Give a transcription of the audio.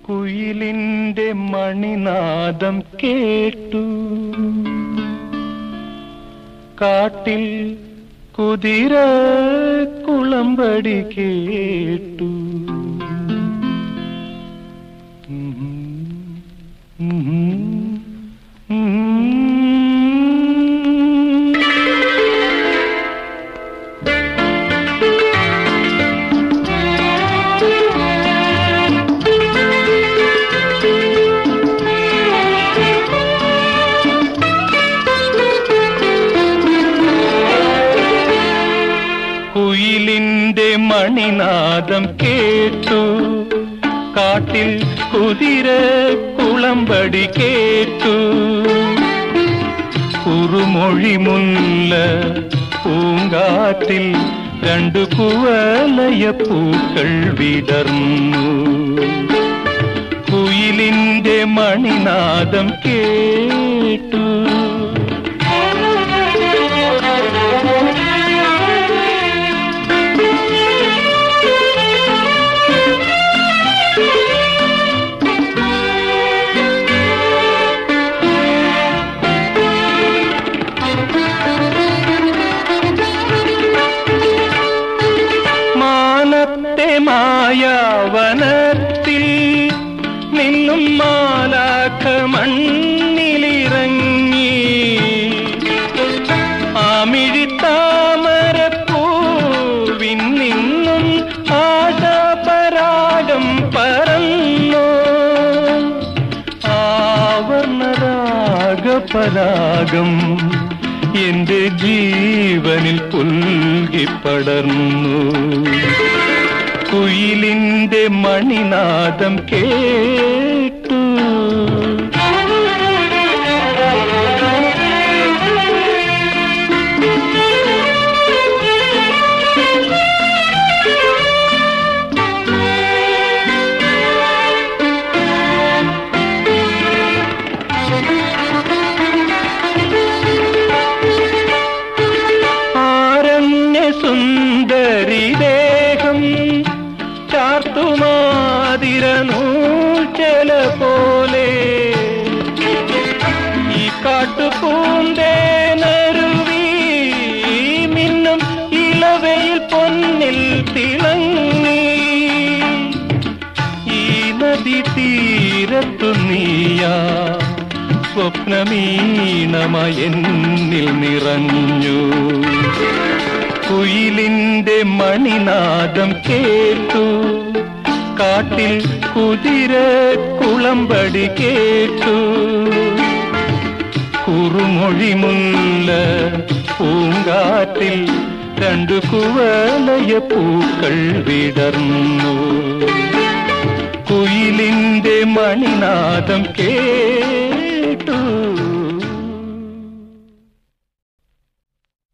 കുയിലിന്റെ മണിനാദം കേട്ടു കാട്ടിൽ കുതിര കുളമ്പടി കേട്ടു ഉം, ഉം, ഉം. കുയിലിന്റെ മണിനാദം കേട്ടു കാട്ടിൽ കുതിര കുളമ്പടി കേട്ടു കുറുമൊഴി മുല്ല പൂങ്കാറ്റിൽ രണ്ടു കുവലയ പൂക്കൾ വിടർന്നു കുയിലിന്റെ മണിനാദം കേട്ടു മാനത്തെ മായാവനത്തിൽ നിന്നും മാലാഖ മണ്ണിലിറങ്ങി ആമിഴിത്താമരപ്പൂവിൻ നിന്നും ആശാപരാഗം പറന്നു ആവർണരാഗപരാഗം എന്റെ ജീവനിൽ പുൽകിപ്പടർന്നു കുയിലിന്റെ മണിനാദം കേട്ടു ആരണ്യ സുന്ദരി ദേഹം ചാർത്തുമാതിരനൂച്ചല പോലെ ഈ കാട്ടുപൂന്തേനരുവി മിന്നും ഇളവയിൽ പൊന്നിൽ തിളങ്ങി ഈ നദി തീരത്തു നീയാ സ്വപ്നമീണമായി എന്നിൽ നിറഞ്ഞു കുയിലിന്റെ മണിനാദം കേട്ടു കാട്ടിൽ കുതിര കുളമ്പടി കേട്ടു കുറുമൊഴി മുല്ല പൂങ്കാറ്റിൽ രണ്ടു കുവലയ പൂക്കൾ വിടർന്നു കുയിലിന്റെ മണിനാദം കേ